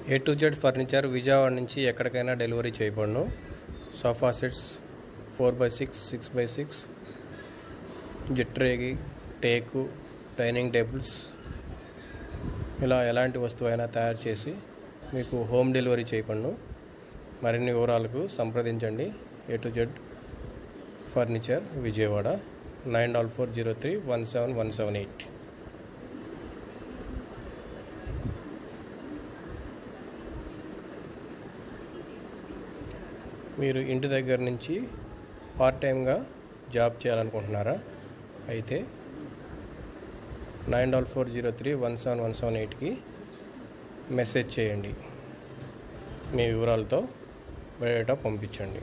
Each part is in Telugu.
A to Z furniture Vijayawada నుంచి ఎక్కడికైనా డెలివరీ చేయబడును sofa sets four by six six by six జిట్రేగి టేకు డైనింగ్ టేబుల్స్ ఇలా ఎలాంటి వస్తువైనా తయారు చేసి మీకు హోమ్ డెలివరీ చేయబడును మరిన్ని వివరాలకు సంప్రదించండి A to Z furniture Vijayawada nine డాల్ four zero three one seven one seven eight మీరు ఇంటి దగ్గర నుంచి పార్ట్ టైంగా జాబ్ చేయాలనుకుంటున్నారా అయితే నైన్ డాల్ four zero three one seven one seven ఎయిట్కి మెసేజ్ చేయండి మీ వివరాలతో బయోడేటా పంపించండి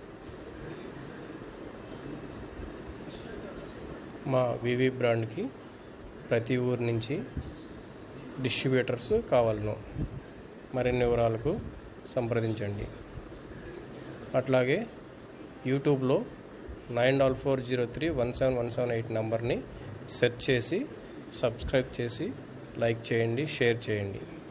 మా వివి బ్రాండ్కి ప్రతి ఊరు నుంచి డిస్ట్రిబ్యూటర్స్ కావాలను మరిన్ని వివరాలకు సంప్రదించండి అట్లాగే యూట్యూబ్లో నైన్ డాల్ four zero three one seven one seven eight నెంబర్ని సెర్చ్ చేసి సబ్స్క్రైబ్ చేసి లైక్ చేయండి షేర్ చేయండి